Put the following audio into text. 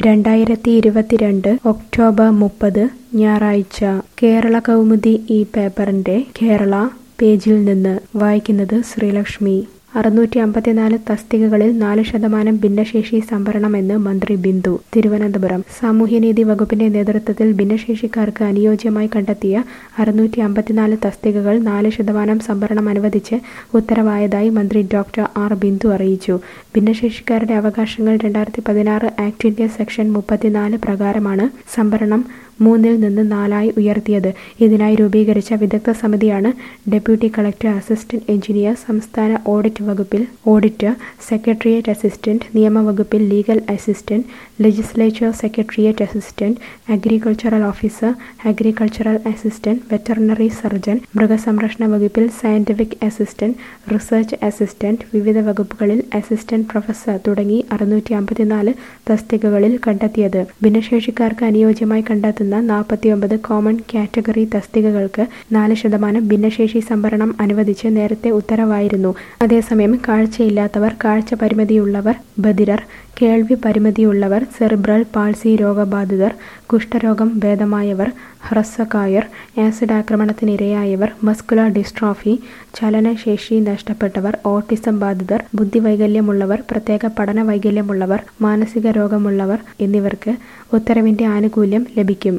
രണ്ടായിരത്തി ഇരുപത്തിരണ്ട് ഒക്ടോബർ മുപ്പത് ഞായറാഴ്ച കേരള കൗമുദി ഈ പേപ്പറിന്റെ കേരള പേജിൽ നിന്ന് വായിക്കുന്നത് ശ്രീലക്ഷ്മി അറുന്നൂറ്റി അമ്പത്തിനാല് തസ്തികകളിൽ നാല് ശതമാനം ഭിന്നശേഷി സംവരണമെന്ന് മന്ത്രി ബിന്ദു തിരുവനന്തപുരം സാമൂഹ്യനീതി വകുപ്പിന്റെ നേതൃത്വത്തിൽ ഭിന്നശേഷിക്കാർക്ക് അനുയോജ്യമായി കണ്ടെത്തിയ അറുന്നൂറ്റി അമ്പത്തിനാല് തസ്തികകൾ നാല് ശതമാനം സംവരണം അനുവദിച്ച് ഉത്തരവായതായി മന്ത്രി ഡോക്ടർ ആർ ബിന്ദു അറിയിച്ചു ഭിന്നശേഷിക്കാരുടെ അവകാശങ്ങൾ രണ്ടായിരത്തി പതിനാറ് ആക്ടിന്റെ സെക്ഷൻ മുപ്പത്തിനാല് പ്രകാരമാണ് സംവരണം മൂന്നിൽ നിന്ന് നാലായി ഉയർത്തിയത് ഇതിനായി രൂപീകരിച്ച വിദഗ്ധ സമിതിയാണ് ഡെപ്യൂട്ടി കളക്ടർ അസിസ്റ്റന്റ് എഞ്ചിനീയർ സംസ്ഥാന ഓഡിറ്റ് വകുപ്പിൽ ഓഡിറ്റർ സെക്രട്ടേറിയറ്റ് അസിസ്റ്റന്റ് നിയമവകുപ്പിൽ legal assistant legislature secretariat assistant agricultural officer agricultural assistant veterinary surgeon മൃഗസംരക്ഷണ വകുപ്പിൽ സയന്റിഫിക് അസിസ്റ്റന്റ് റിസർച്ച് അസിസ്റ്റന്റ് വിവിധ വകുപ്പുകളിൽ അസിസ്റ്റന്റ് പ്രൊഫസർ തുടങ്ങി അറുന്നൂറ്റി അമ്പത്തിനാല് തസ്തികകളിൽ കണ്ടെത്തിയത് ഭിന്നശേഷിക്കാർക്ക് അനുയോജ്യമായി കണ്ടെത്തുന്ന നാൽപ്പത്തിയൊമ്പത് കോമൺ കാറ്റഗറി തസ്തികകൾക്ക് നാല് ശതമാനം ഭിന്നശേഷി സംവരണം അനുവദിച്ച് നേരത്തെ ഉത്തരവായിരുന്നു അതേസമയം കാഴ്ചയില്ലാത്തവർ കാഴ്ച പരിമിതിയുള്ളവർ ബധിരർ കേൾവി പരിമിതിയുള്ളവർ സെറിബ്രൽ പാൾസി രോഗബാധിതർ കുഷ്ഠരോഗം ഭേദമായവർ ഹ്രസ്വകായർ ആസിഡ് ആക്രമണത്തിനിരയായവർ മസ്കുലർ ഡിസ്ട്രോഫി ചലനശേഷി നഷ്ടപ്പെട്ടവർ ഓട്ടിസം ബാധിതർ ബുദ്ധിവൈകല്യമുള്ളവർ പ്രത്യേക പഠന വൈകല്യമുള്ളവർ മാനസിക രോഗമുള്ളവർ എന്നിവർക്ക് ഉത്തരവിന്റെ ആനുകൂല്യം ലഭിക്കും